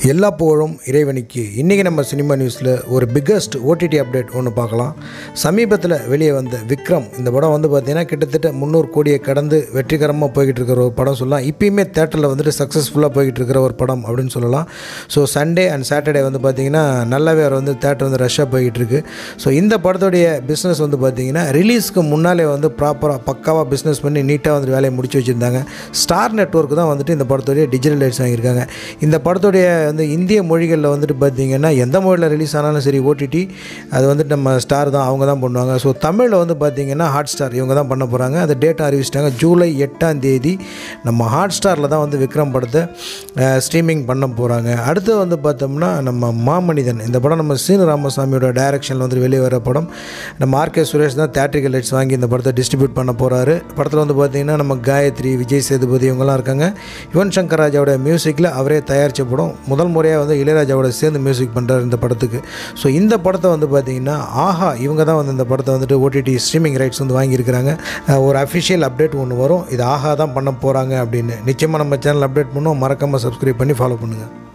எல்லா புகழும் இறைவனுக்கு இன்றைக்கி நம்ம சினிமா நியூஸில் ஒரு பிக்கஸ்ட் ஓடிடி அப்டேட் ஒன்று பார்க்கலாம் சமீபத்தில் வெளியே வந்த விக்ரம் இந்த படம் வந்து பார்த்திங்கன்னா கிட்டத்தட்ட முந்நூறு கோடியை கடந்து வெற்றிகரமாக போய்கிட்டு இருக்கிற ஒரு படம் சொல்லலாம் இப்பயுமே தேட்டரில் வந்துட்டு சக்ஸஸ்ஃபுல்லாக போய்கிட்டு இருக்கிற ஒரு படம் அப்படின்னு சொல்லலாம் ஸோ சண்டே அண்ட் சாட்டர்டே வந்து பார்த்திங்கன்னா நல்லாவே அவர் வந்து தேட்டர் வந்து ரஷ்ஷாக போய்கிட்டு இருக்கு ஸோ இந்த படத்துடைய பிஸ்னஸ் வந்து பார்த்திங்கன்னா ரிலீஸ்க்கு முன்னாலே வந்து ப்ராப்பராக பக்காவாக பிஸ்னஸ் பண்ணி நீட்டாக வந்து வேலையை முடிச்சு வச்சுருந்தாங்க ஸ்டார் நெட்ஒர்க் தான் வந்துட்டு இந்த படத்துடைய டிஜிட்டல் ரைட்ஸ் வாங்கியிருக்காங்க இந்த படத்துடைய வந்து இந்திய மொழிகளில் வந்துட்டு பார்த்திங்கன்னா எந்த மொழியில் ரிலீஸ் ஆனாலும் சரி ஓடிடி அது வந்துட்டு நம்ம ஸ்டார் தான் அவங்க தான் பண்ணுவாங்க ஸோ தமிழில் வந்து பார்த்திங்கன்னா ஹாட் ஸ்டார் இவங்க தான் பண்ண போகிறாங்க அந்த டேட்டா அறிவிச்சிட்டாங்க ஜூலை எட்டாம் தேதி நம்ம ஹாட் ஸ்டாரில் தான் வந்து விக்ரம் படத்தை ஸ்ட்ரீமிங் பண்ண போகிறாங்க அடுத்து வந்து பார்த்தோம்னா நம்ம மாமனிதன் இந்த படம் நம்ம சீனு ராமசாமியோட டைரக்ஷனில் வந்து வெளியே வர படம் நம்ம ஆர்கே சுரேஷ் தான் தேட்ரிக்கல் லைட்ஸ் வாங்கி இந்த படத்தை டிஸ்ட்ரிபியூட் பண்ண போகிறாரு படத்தில் வந்து பார்த்திங்கன்னா நம்ம காயத்ரி விஜய் சேதுபதி இவங்கெல்லாம் இருக்காங்க யுவன் சங்கர் ராஜாவோட மியூசிக்கில் அவரே தயாரித்த படம் முதல் முறையாக வந்து இளையராஜாவோட சேர்ந்து மியூசிக் பண்ணுறாரு இந்த படத்துக்கு ஸோ இந்த படத்தை வந்து பார்த்திங்கன்னா ஆஹா இவங்க தான் வந்து இந்த படத்தை வந்துட்டு ஓடிடி ஸ்ட்ரீமிங் ரைட்ஸ் வந்து வாங்கியிருக்கிறாங்க அஹ் ஒரு அஃபிஷியல் அப்டேட் ஒன்று வரும் இது ஆஹா தான் பண்ண போகிறாங்க அப்படின்னு நிச்சயமாக நம்ம சேனல் அப்டேட் பண்ணுவோம் மறக்காமல் சப்ஸ்கிரைப் பண்ணி ஃபாலோ பண்ணுங்கள்